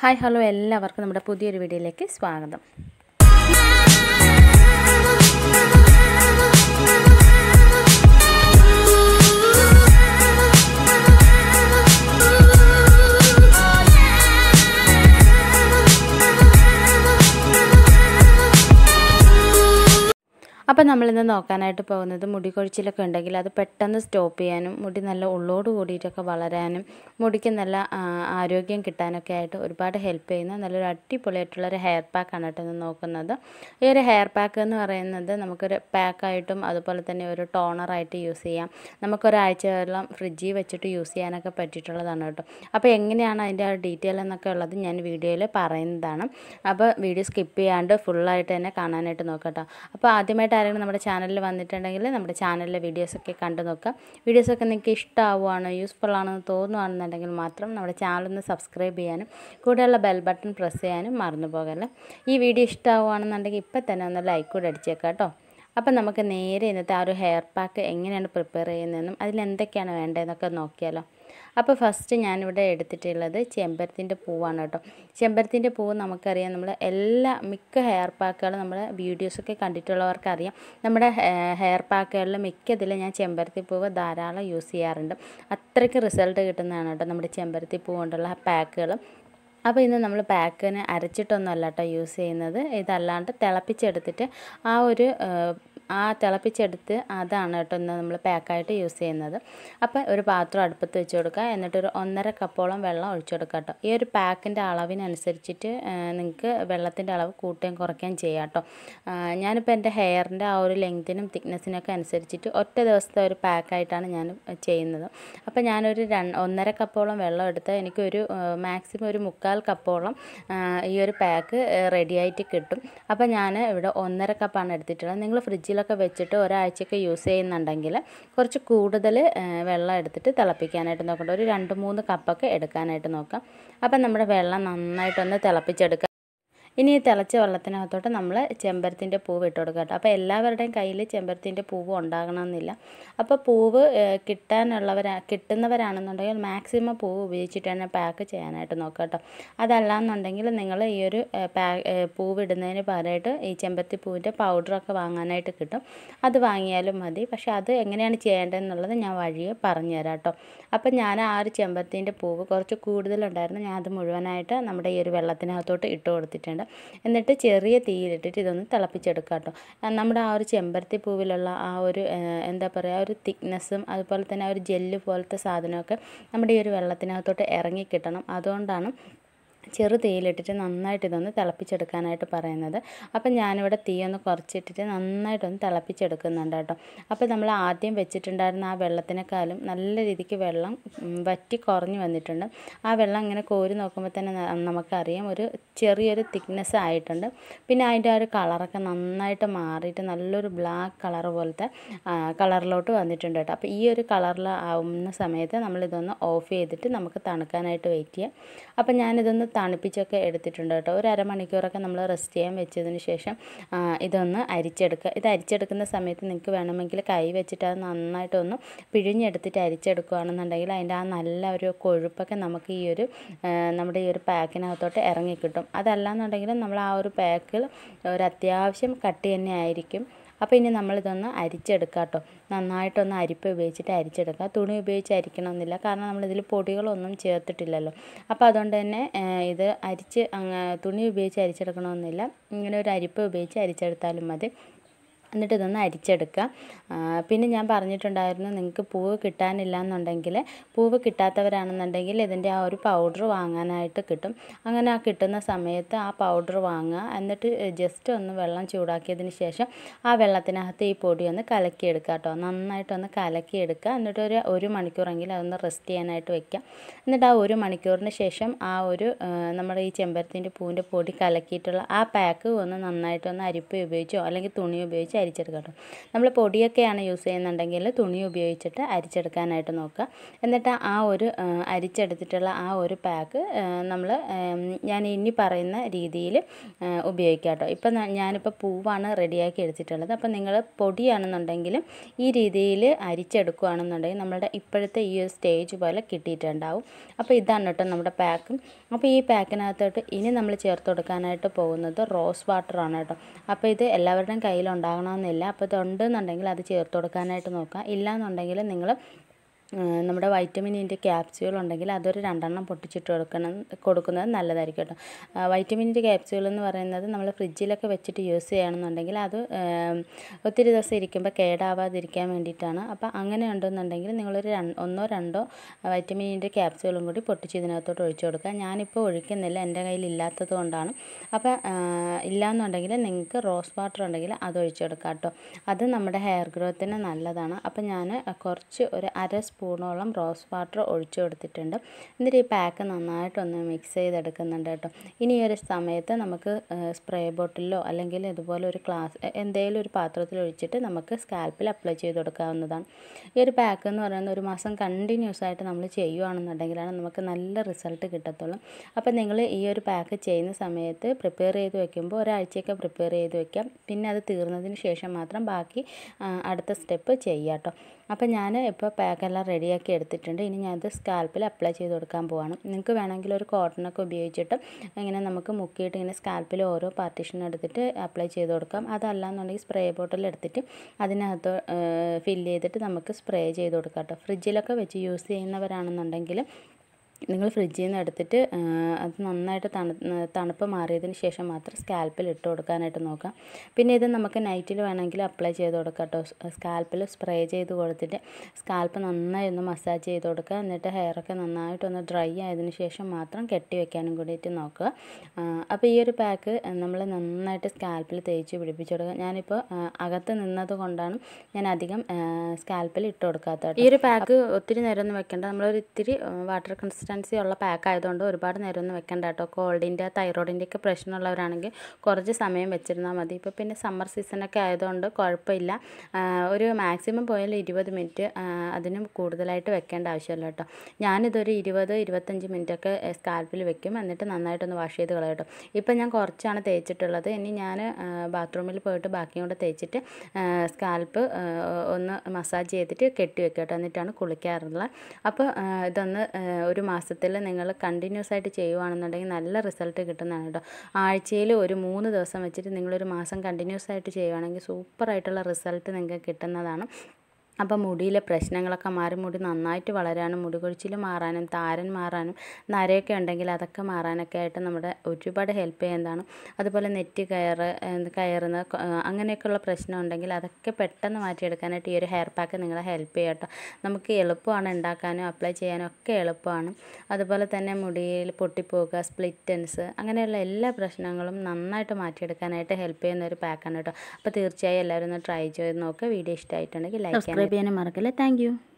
hi hello എല്ലാവർക്കും നമ്മുടെ പുതിയൊരു വീഡിയോയിലേക്ക് സ്വാഗതം അപ്പം നമ്മളിന്ന് നോക്കാനായിട്ട് പോകുന്നത് മുടി കൊഴിച്ചിലൊക്കെ ഉണ്ടെങ്കിൽ അത് പെട്ടെന്ന് സ്റ്റോപ്പ് ചെയ്യാനും മുടി നല്ല ഉള്ളോട് കൂടിയിട്ടൊക്കെ വളരാനും മുടിക്ക് നല്ല ആ, ആരോഗ്യം കിട്ടാനൊക്കെ ആയിട്ട് ഒരുപാട് ഹെൽപ്പ് ചെയ്യുന്ന നല്ലൊരു അടിപൊളിയായിട്ടുള്ളൊരു ഹെയർ പാക്കാണ് കേട്ടോ ഇന്ന് നോക്കുന്നത് ഈ ഒരു ഹെയർ പാക്ക് എന്ന് പറയുന്നത് നമുക്കൊരു പാക്കായിട്ടും അതുപോലെ തന്നെ ഒരു ടോണറായിട്ട് യൂസ് ചെയ്യാം നമുക്കൊരാഴ്ചയോളം ഫ്രിഡ്ജിൽ വെച്ചിട്ട് യൂസ് ചെയ്യാനൊക്കെ പറ്റിയിട്ടുള്ളതാണ് കേട്ടോ അപ്പോൾ എങ്ങനെയാണ് അതിൻ്റെ ആ ഡീറ്റെയിൽ എന്നൊക്കെ ഉള്ളത് ഞാൻ വീഡിയോയിൽ പറയുന്നതാണ് അപ്പോൾ വീഡിയോ സ്കിപ്പ് ചെയ്യാണ്ട് ഫുള്ളായിട്ട് തന്നെ കാണാനായിട്ട് നോക്കട്ടോ അപ്പോൾ ആദ്യമായിട്ട് ആരെങ്കിലും നമ്മുടെ ചാനലിൽ വന്നിട്ടുണ്ടെങ്കിൽ നമ്മുടെ ചാനലിലെ വീഡിയോസൊക്കെ കണ്ടു നോക്കാം വീഡിയോസൊക്കെ നിങ്ങൾക്ക് ഇഷ്ടമാവുകയാണ് യൂസ്ഫുൾ ആണെന്ന് തോന്നുകയാണെന്നുണ്ടെങ്കിൽ മാത്രം നമ്മുടെ ചാനൽ ഒന്ന് സബ്സ്ക്രൈബ് ചെയ്യാനും കൂടെയുള്ള ബെൽ ബട്ടൺ പ്രസ് ചെയ്യാനും മറന്നു പോകല്ലേ ഈ വീഡിയോ ഇഷ്ടമാവുകയാണെന്നുണ്ടെങ്കിൽ ഇപ്പം തന്നെ ഒന്ന് ലൈക്ക് കൂടെ അടിച്ചേക്കാം കേട്ടോ അപ്പം നമുക്ക് നേരെ ഇന്നത്തെ ആ ഒരു ഹെയർ പാക്ക് എങ്ങനെയാണ് പ്രിപ്പയർ ചെയ്യുന്നതെന്നും അതിൽ എന്തൊക്കെയാണ് വേണ്ടതെന്നൊക്കെ നോക്കിയാലോ അപ്പോൾ ഫസ്റ്റ് ഞാനിവിടെ എടുത്തിട്ടുള്ളത് ചെമ്പരത്തിൻ്റെ പൂവാണ് കേട്ടോ ചെമ്പരത്തിൻ്റെ പൂവ് നമുക്കറിയാം നമ്മൾ എല്ലാ മിക്ക ഹെയർ പാക്കുകളും നമ്മുടെ വീഡിയോസൊക്കെ കണ്ടിട്ടുള്ളവർക്കറിയാം നമ്മുടെ ഹെയർ പാക്കുകളിൽ മിക്കതിലും ഞാൻ ചെമ്പരത്തി പൂവ് ധാരാളം യൂസ് ചെയ്യാറുണ്ട് അത്രയ്ക്ക് റിസൾട്ട് കിട്ടുന്നതാണ് കേട്ടോ നമ്മുടെ ചെമ്പരത്തി പൂ കൊണ്ടുള്ള പാക്കുകൾ അപ്പോൾ ഇന്ന് നമ്മൾ പാക്കിന് അരച്ചിട്ടൊന്നും അല്ല കേട്ടോ യൂസ് ചെയ്യുന്നത് ഇതല്ലാണ്ട് തിളപ്പിച്ചെടുത്തിട്ട് ആ ഒരു ആ തിളപ്പിച്ചെടുത്ത് അതാണ് കേട്ടോ ഇന്ന് നമ്മൾ പാക്കായിട്ട് യൂസ് ചെയ്യുന്നത് അപ്പോൾ ഒരു പാത്രം അടുപ്പത്ത് വെച്ച് കൊടുക്കുക എന്നിട്ട് ഒരു ഒന്നര കപ്പോളം വെള്ളം ഒഴിച്ചു കൊടുക്കുക കേട്ടോ ഈ ഒരു പാക്കിൻ്റെ അളവിനനുസരിച്ചിട്ട് നിങ്ങൾക്ക് വെള്ളത്തിൻ്റെ അളവ് കൂട്ടുകയും കുറയ്ക്കുകയും ചെയ്യാം കേട്ടോ ഞാനിപ്പോൾ എൻ്റെ ഹെയറിൻ്റെ ആ ഒരു ലെങ്തിനും തിക്നെസ്സിനൊക്കെ അനുസരിച്ചിട്ട് ഒറ്റ ദിവസത്തെ ഒരു പാക്കായിട്ടാണ് ഞാൻ ചെയ്യുന്നത് അപ്പോൾ ഞാനൊരു രണ്ട് ഒന്നര കപ്പോളം വെള്ളം എടുത്ത് എനിക്കൊരു മാക്സിമം ഒരു മുക്കാൽ കപ്പോളം ഈ ഒരു പാക്ക് റെഡിയായിട്ട് കിട്ടും അപ്പോൾ ഞാൻ ഇവിടെ ഒന്നര കപ്പാണ് എടുത്തിട്ടുള്ളത് നിങ്ങൾ ഫ്രിഡ്ജിലൊക്കെ വെച്ചിട്ട് ഒരാഴ്ചയൊക്കെ യൂസ് ചെയ്യുന്നുണ്ടെങ്കിൽ കുറച്ച് കൂടുതൽ വെള്ളം എടുത്തിട്ട് തിളപ്പിക്കാനായിട്ട് നോക്കണ്ട ഒരു രണ്ട് മൂന്ന് കപ്പൊക്കെ എടുക്കാനായിട്ട് നോക്കാം അപ്പം നമ്മുടെ വെള്ളം നന്നായിട്ടൊന്ന് തിളപ്പിച്ചെടുക്കുക ഇനി ഈ തിളച്ച വെള്ളത്തിനകത്തോട്ട് നമ്മൾ ചെമ്പരത്തിൻ്റെ പൂവ് ഇട്ട് കൊടുക്കുക കേട്ടോ അപ്പോൾ എല്ലാവരുടെയും കയ്യിൽ ചെമ്പരത്തിൻ്റെ പൂവ് ഉണ്ടാകണമെന്നില്ല അപ്പോൾ പൂവ് കിട്ടാനുള്ളവരാ കിട്ടുന്നവരാണെന്നുണ്ടെങ്കിൽ മാക്സിമം പൂവ് ഉപയോഗിച്ചിട്ട് തന്നെ പാക്ക് ചെയ്യാനായിട്ട് നോക്കുക കേട്ടോ അതല്ലാന്നുണ്ടെങ്കിൽ നിങ്ങൾ ഈ ഒരു പാ പൂവ് ഇടുന്നതിന് പകരമായിട്ട് ഈ ചെമ്പരത്തി പൂവിൻ്റെ പൗഡറൊക്കെ വാങ്ങാനായിട്ട് കിട്ടും അത് വാങ്ങിയാലും മതി പക്ഷേ അത് എങ്ങനെയാണ് ചെയ്യേണ്ടതെന്നുള്ളത് ഞാൻ വഴിയെ പറഞ്ഞു തരാം കേട്ടോ അപ്പം ഞാൻ ആ ഒരു ചെമ്പരത്തിൻ്റെ പൂവ് കുറച്ച് കൂടുതലുണ്ടായിരുന്നു ഞാൻ അത് മുഴുവനായിട്ട് നമ്മുടെ ഈ ഒരു വെള്ളത്തിനകത്തോട്ട് ഇട്ട് കൊടുത്തിട്ടുണ്ട് എന്നിട്ട് ചെറിയ തീയിലിട്ടിട്ട് ഇതൊന്ന് തിളപ്പിച്ചെടുക്കുക കേട്ടോ നമ്മുടെ ആ ഒരു ചെമ്പരത്തി പൂവിലുള്ള ആ ഒരു എന്താ പറയുക ഒരു തിക്നെസ്സും അതുപോലെ തന്നെ ആ ഒരു ജെല്ല് പോലത്തെ സാധനമൊക്കെ നമ്മുടെ ഈ ഒരു വെള്ളത്തിനകത്തോട്ട് ഇറങ്ങി കിട്ടണം അതുകൊണ്ടാണ് ചെറു തീയിലിട്ടിട്ട് നന്നായിട്ട് ഇതൊന്ന് തിളപ്പിച്ചെടുക്കാനായിട്ട് പറയുന്നത് അപ്പം ഞാനിവിടെ തീ ഒന്ന് കുറച്ചിട്ടിട്ട് നന്നായിട്ടൊന്ന് തിളപ്പിച്ചെടുക്കുന്നുണ്ട് കേട്ടോ അപ്പോൾ നമ്മൾ ആദ്യം വെച്ചിട്ടുണ്ടായിരുന്ന ആ വെള്ളത്തിനേക്കാളും നല്ല രീതിക്ക് വെള്ളം വറ്റി കുറഞ്ഞു വന്നിട്ടുണ്ട് ആ വെള്ളം ഇങ്ങനെ കോരി നോക്കുമ്പോൾ തന്നെ നമുക്കറിയാം ഒരു ചെറിയൊരു തിക്നെസ് ആയിട്ടുണ്ട് പിന്നെ അതിൻ്റെ ആ ഒരു കളറൊക്കെ നന്നായിട്ട് മാറിയിട്ട് നല്ലൊരു ബ്ലാക്ക് കളർ പോലത്തെ കളറിലോട്ട് വന്നിട്ടുണ്ട് കേട്ടോ അപ്പോൾ ഈ ഒരു കളറിൽ ആവുന്ന സമയത്ത് നമ്മളിതൊന്ന് ഓഫ് ചെയ്തിട്ട് നമുക്ക് തണുക്കാനായിട്ട് വെയിറ്റ് ചെയ്യാം അപ്പോൾ ഞാനിതൊന്ന് തണുപ്പിച്ചൊക്കെ എടുത്തിട്ടുണ്ട് കേട്ടോ ഒരു അരമണിക്കൂറൊക്കെ നമ്മൾ റെസ്റ്റ് ചെയ്യാൻ വെച്ചതിന് ശേഷം ഇതൊന്ന് അരിച്ചെടുക്കുക ഇത് അരിച്ചെടുക്കുന്ന സമയത്ത് നിങ്ങൾക്ക് വേണമെങ്കിൽ കൈ വെച്ചിട്ട് അത് നന്നായിട്ടൊന്ന് പിഴിഞ്ഞെടുത്തിട്ട് അരിച്ചെടുക്കുകയാണെന്നുണ്ടെങ്കിൽ അതിൻ്റെ ആ നല്ല ഒരു കൊഴുപ്പൊക്കെ നമുക്ക് ഈ ഒരു നമ്മുടെ ഈ ഒരു പാക്കിനകത്തോട്ട് ഇറങ്ങിക്കിട്ടും അതല്ലാന്നുണ്ടെങ്കിൽ നമ്മൾ ആ ഒരു പാക്കിൽ ഒരു അത്യാവശ്യം കട്ടി തന്നെ ആയിരിക്കും അപ്പോൾ ഇനി നമ്മളിതൊന്ന് അരിച്ചെടുക്കുക കേട്ടോ നന്നായിട്ടൊന്ന് അരിപ്പ് ഉപയോഗിച്ചിട്ട് അരിച്ചെടുക്കുക തുണി ഉപയോഗിച്ച് അരിക്കണമെന്നില്ല കാരണം നമ്മളിതിൽ പൊടികളൊന്നും ചേർത്തിട്ടില്ലല്ലോ അപ്പോൾ അതുകൊണ്ട് തന്നെ ഇത് അരിച്ച് തുണി ഉപയോഗിച്ച് അരിച്ചെടുക്കണമെന്നില്ല ഇങ്ങനെ ഒരു അരിപ്പ് ഉപയോഗിച്ച് അരിച്ചെടുത്താലും മതി എന്നിട്ട് ഇതൊന്ന് അരിച്ചെടുക്കുക പിന്നെ ഞാൻ പറഞ്ഞിട്ടുണ്ടായിരുന്നു നിങ്ങൾക്ക് പൂവ് കിട്ടാനില്ല എന്നുണ്ടെങ്കിൽ പൂവ് കിട്ടാത്തവരാണെന്നുണ്ടെങ്കിൽ ഇതിൻ്റെ ആ ഒരു പൗഡർ വാങ്ങാനായിട്ട് കിട്ടും അങ്ങനെ ആ കിട്ടുന്ന സമയത്ത് ആ പൗഡർ വാങ്ങുക എന്നിട്ട് ജസ്റ്റ് ഒന്ന് വെള്ളം ചൂടാക്കിയതിന് ശേഷം ആ വെള്ളത്തിനകത്ത് ഈ പൊടി ഒന്ന് കലക്കിയെടുക്കുക കേട്ടോ നന്നായിട്ടൊന്ന് കലക്കിയെടുക്കുക എന്നിട്ട് ഒരു ഒരു മണിക്കൂറെങ്കിലും അതൊന്ന് റെസ്റ്റ് ചെയ്യാനായിട്ട് വെക്കാം എന്നിട്ട് ആ ഒരു മണിക്കൂറിന് ശേഷം ആ ഒരു നമ്മുടെ ഈ ചെമ്പരത്തിൻ്റെ പൂവിൻ്റെ പൊടി കലക്കിയിട്ടുള്ള ആ പാക്ക് ഒന്ന് നന്നായിട്ടൊന്ന് അരിപ്പ് ഉപയോഗിച്ചോ അല്ലെങ്കിൽ തുണി ഉപയോഗിച്ച് അരിച്ചെടുക്കുക കേട്ടോ നമ്മൾ പൊടിയൊക്കെയാണ് യൂസ് ചെയ്യുന്നുണ്ടെങ്കിൽ തുണി ഉപയോഗിച്ചിട്ട് അരിച്ചെടുക്കാനായിട്ട് നോക്കുക എന്നിട്ട് ആ ഒരു ആ, അരിച്ചെടുത്തിട്ടുള്ള ആ ഒരു പാക്ക് നമ്മൾ ഞാൻ ഇനി പറയുന്ന രീതിയിൽ ഉപയോഗിക്കുക കേട്ടോ ഇപ്പം ഞാനിപ്പോൾ പൂവാണ് റെഡിയാക്കി എടുത്തിട്ടുള്ളത് അപ്പം നിങ്ങൾ പൊടിയാണെന്നുണ്ടെങ്കിൽ ഈ രീതിയിൽ അരിച്ചെടുക്കുകയാണെന്നുണ്ടെങ്കിൽ നമ്മളുടെ ഇപ്പോഴത്തെ ഈ ഒരു സ്റ്റേജ് പോലെ കിട്ടിയിട്ടുണ്ടാവും അപ്പോൾ ഇതാണ് കേട്ടോ നമ്മുടെ പാക്കും അപ്പോൾ ഈ പാക്കിനകത്തോട്ട് ഇനി നമ്മൾ ചേർത്ത് കൊടുക്കാനായിട്ട് പോകുന്നത് റോസ് വാട്ടറാണ് കേട്ടോ അപ്പോൾ ഇത് എല്ലാവരുടെയും കയ്യിലുണ്ടാകണമെന്നില്ല അപ്പോൾ ഇതുണ്ടെന്നുണ്ടെങ്കിൽ അത് ചേർത്ത് കൊടുക്കാനായിട്ട് നോക്കുക ഇല്ലയെന്നുണ്ടെങ്കിൽ നിങ്ങൾ നമ്മുടെ വൈറ്റമിനിൻ്റെ ക്യാപ്സ്യൂൾ ഉണ്ടെങ്കിൽ അതൊരു രണ്ടെണ്ണം പൊട്ടിച്ചിട്ട് കൊടുക്കണം കൊടുക്കുന്നത് നല്ലതായിരിക്കും കേട്ടോ വൈറ്റമിനിൻ്റെ ക്യാപ്സ്യൂൾ എന്ന് പറയുന്നത് നമ്മൾ ഫ്രിഡ്ജിലൊക്കെ വെച്ചിട്ട് യൂസ് ചെയ്യണമെന്നുണ്ടെങ്കിൽ അത് ഏം, ഒത്തിരി ദിവസം ഇരിക്കുമ്പോൾ കേടാവാതിരിക്കാൻ വേണ്ടിയിട്ടാണ് അപ്പോൾ അങ്ങനെ ഉണ്ടെന്നുണ്ടെങ്കിൽ നിങ്ങളൊരു രണ്ട് ഒന്നോ രണ്ടോ വൈറ്റമിനിൻ്റെ ക്യാപ്സ്യൂളും കൂടി പൊട്ടിച്ച് ഇതിനകത്തോട്ട് ഒഴിച്ചു കൊടുക്കുക ഞാനിപ്പോൾ ഒഴിക്കുന്നില്ല എൻ്റെ കയ്യിൽ ഇല്ലാത്തത് കൊണ്ടാണ് അപ്പോൾ ഇല്ലയെന്നുണ്ടെങ്കിൽ നിങ്ങൾക്ക് റോസ് വാട്ടർ ഉണ്ടെങ്കിൽ അത് ഒഴിച്ചു കൊടുക്കാം കേട്ടോ അത് നമ്മുടെ ഹെയർ ഗ്രോത്തിന് നല്ലതാണ് അപ്പോൾ ഞാൻ കുറച്ച് ഒരു അര സ്പൂണോളം റോസ് വാട്ടർ ഒഴിച്ചു കൊടുത്തിട്ടുണ്ട് എന്നിട്ട് ഈ പാക്ക് നന്നായിട്ടൊന്ന് മിക്സ് ചെയ്തെടുക്കുന്നുണ്ട് കേട്ടോ ഇനി ഈ ഒരു സമയത്ത് നമുക്ക് സ്പ്രേ ബോട്ടിലോ അല്ലെങ്കിൽ ഇതുപോലെ ഒരു ഗ്ലാസ് എന്തെങ്കിലും ഒരു പാത്രത്തിൽ ഒഴിച്ചിട്ട് നമുക്ക് സ്കാൽപ്പിൽ അപ്ലൈ ചെയ്ത് കൊടുക്കാവുന്നതാണ് ഈ ഒരു പാക്ക് എന്ന് പറയുന്നത് ഒരു മാസം കണ്ടിന്യൂസ് ആയിട്ട് നമ്മൾ ചെയ്യുകയാണെന്നുണ്ടെങ്കിലാണ് നമുക്ക് നല്ല റിസൾട്ട് കിട്ടത്തുള്ളൂ അപ്പോൾ നിങ്ങൾ ഈ ഒരു പാക്ക് ചെയ്യുന്ന സമയത്ത് പ്രിപ്പയർ ചെയ്ത് വെക്കുമ്പോൾ ഒരാഴ്ചയൊക്കെ പ്രിപ്പയർ ചെയ്ത് വെക്കാം പിന്നെ അത് തീർന്നതിന് ശേഷം മാത്രം ബാക്കി ആ, അടുത്ത സ്റ്റെപ്പ് ചെയ്യാം കേട്ടോ അപ്പോൾ ഞാൻ ഇപ്പോൾ പാക്കെല്ലാം റെഡിയാക്കി എടുത്തിട്ടുണ്ട് ഇനി ഞാനത് സ്കാൽപ്പിൽ അപ്ലൈ ചെയ്ത് കൊടുക്കാൻ പോവാണ് നിങ്ങൾക്ക് വേണമെങ്കിൽ ഒരു കോട്ടണൊക്കെ ഉപയോഗിച്ചിട്ട് ഇങ്ങനെ നമുക്ക് മുക്കിയിട്ട് ഇങ്ങനെ സ്കാൽപ്പിൽ ഓരോ പാർട്ടീഷൻ എടുത്തിട്ട് അപ്ലൈ ചെയ്ത് കൊടുക്കാം അതല്ല എന്നുണ്ടെങ്കിൽ സ്പ്രേ ബോട്ടിൽ എടുത്തിട്ട് അതിനകത്ത് ഫില്ല് ചെയ്തിട്ട് നമുക്ക് സ്പ്രേ ചെയ്ത് കൊടുക്കാം കേട്ടോ ഫ്രിഡ്ജിലൊക്കെ വെച്ച് യൂസ് ചെയ്യുന്നവരാണെന്നുണ്ടെങ്കിൽ നിങ്ങൾ ഫ്രിഡ്ജിൽ നിന്ന് എടുത്തിട്ട് ആ, അത് നന്നായിട്ട് തണു തണുപ്പ് മാറിയതിന് ശേഷം മാത്രം സ്കാൽപ്പിൽ ഇട്ട് കൊടുക്കാനായിട്ട് നോക്കാം പിന്നെ ഇത് നമുക്ക് നൈറ്റിൽ വേണമെങ്കിൽ അപ്ലൈ ചെയ്ത് കൊടുക്കാം കേട്ടോ സ്കാൽപ്പിൽ സ്പ്രേ ചെയ്ത് കൊടുത്തിട്ട് സ്കാൽപ്പ് നന്നായി ഒന്ന് മസാജ് ചെയ്ത് കൊടുക്കുക എന്നിട്ട് ഹെയറൊക്കെ നന്നായിട്ടൊന്ന് ഡ്രൈ ആയതിനു ശേഷം മാത്രം കെട്ടി വെക്കാനും കൂടിയിട്ട് നോക്കുക ആ, അപ്പോൾ ഈ ഒരു പാക്ക് നമ്മൾ നന്നായിട്ട് സ്കാൽപ്പിൽ തേച്ച് പിടിപ്പിച്ച് കൊടുക്കുക ഞാനിപ്പോൾ ആ, അകത്ത് നിന്നത് കൊണ്ടാണ് ഞാൻ അധികം സ്കാൽപ്പിൽ ഇട്ട് കൊടുക്കാത്തത് ഈ ഒരു പാക്ക് ഒത്തിരി നേരം ഒന്നും വെക്കേണ്ട നമ്മളൊരു ഇത്തിരി വാട്ടർ കൺസിസ്റ്റൻസി ഉള്ള പാക്ക് ആയതുകൊണ്ട് ഒരുപാട് നേരം ഒന്നും വെക്കണ്ട കേട്ടോ കോൾഡിൻ്റെ തൈറോയിഡിൻ്റെ ഒക്കെ പ്രശ്നമുള്ളവരാണെങ്കിൽ കുറച്ച് സമയം വെച്ചിരുന്നാൽ മതി ഇപ്പോൾ പിന്നെ സമ്മർ സീസണൊക്കെ ആയതുകൊണ്ട് കുഴപ്പമില്ല ആ, ഒരു മാക്സിമം പോയാൽ ഇരുപത് മിനിറ്റ് അതിനും കൂടുതലായിട്ട് വെക്കേണ്ട ആവശ്യമില്ല കേട്ടോ ഞാനിതൊരു ഇരുപത് ഇരുപത്തഞ്ച് മിനിറ്റൊക്കെ സ്കാൽപ്പിൽ വെക്കും എന്നിട്ട് നന്നായിട്ടൊന്ന് വാഷ് ചെയ്ത് കളയും കേട്ടോ ഇപ്പം ഞാൻ കുറച്ചാണ് തേച്ചിട്ടുള്ളത് ഇനി ഞാൻ ബാത്റൂമിൽ പോയിട്ട് ബാക്കിയും കൂടെ തേച്ചിട്ട് സ്കാൽപ്പ് ഒന്ന് മസാജ് ചെയ്തിട്ട് കെട്ടി വെക്കുക കേട്ടോ എന്നിട്ടാണ് കുളിക്കാറുള്ളത് അപ്പോൾ ആ, ഇതൊന്ന് ആ, ഒരു മാസത്തിൽ നിങ്ങൾ കണ്ടിന്യൂസ് ആയിട്ട് ചെയ്യുവാണെന്നുണ്ടെങ്കിൽ നല്ല റിസൾട്ട് കിട്ടുന്നതാണ് കേട്ടോ ആഴ്ചയിൽ ഒരു മൂന്ന് ദിവസം വെച്ചിട്ട് നിങ്ങളൊരു മാസം കണ്ടിന്യൂസ് ആയിട്ട് ചെയ്യുവാണെങ്കിൽ സൂപ്പറായിട്ടുള്ള റിസൾട്ട് നിങ്ങൾക്ക് കിട്ടുന്നതാണ് അപ്പോൾ മുടിയിലെ പ്രശ്നങ്ങളൊക്കെ മാറി മുടി നന്നായിട്ട് വളരാനും മുടി കൊഴിച്ചിൽ മാറാനും താരൻ മാറാനും നരയൊക്കെ ഉണ്ടെങ്കിൽ അതൊക്കെ മാറാനൊക്കെ ആയിട്ട് നമ്മുടെ ഒരുപാട് ഹെൽപ്പ് ചെയ്യുന്നതാണ് അതുപോലെ നെറ്റ് കയറ് എന്ത് കയറുന്ന കൊ- ആ, അങ്ങനെയൊക്കെയുള്ള പ്രശ്നം ഉണ്ടെങ്കിൽ അതൊക്കെ പെട്ടെന്ന് മാറ്റിയെടുക്കാനായിട്ട് ഈ ഒരു ഹെയർ പാക്ക് നിങ്ങളെ ഹെൽപ്പ് ചെയ്യും കേട്ടോ നമുക്ക് എളുപ്പമാണ് ഉണ്ടാക്കാനും അപ്ലൈ ചെയ്യാനും ഒക്കെ എളുപ്പമാണ് അതുപോലെ തന്നെ മുടിയിൽ പൊട്ടിപ്പോവുക സ്പ്ലിറ്റൻസ് അങ്ങനെയുള്ള എല്ലാ പ്രശ്നങ്ങളും നന്നായിട്ട് മാറ്റിയെടുക്കാനായിട്ട് ഹെൽപ്പ് ചെയ്യുന്ന ഒരു പാക്കാണ് കേട്ടോ അപ്പോൾ തീർച്ചയായും എല്ലാവരും ഒന്ന് ട്രൈ ചെയ്ത് നോക്കുക വീഡിയോ ഇഷ്ടമായിട്ടുണ്ടെങ്കിൽ ലൈക്ക് ചെയ്യാൻ സബ്സ്ക്രൈബ് ചെയ്യാനും മറക്കല്ലേ താങ്ക്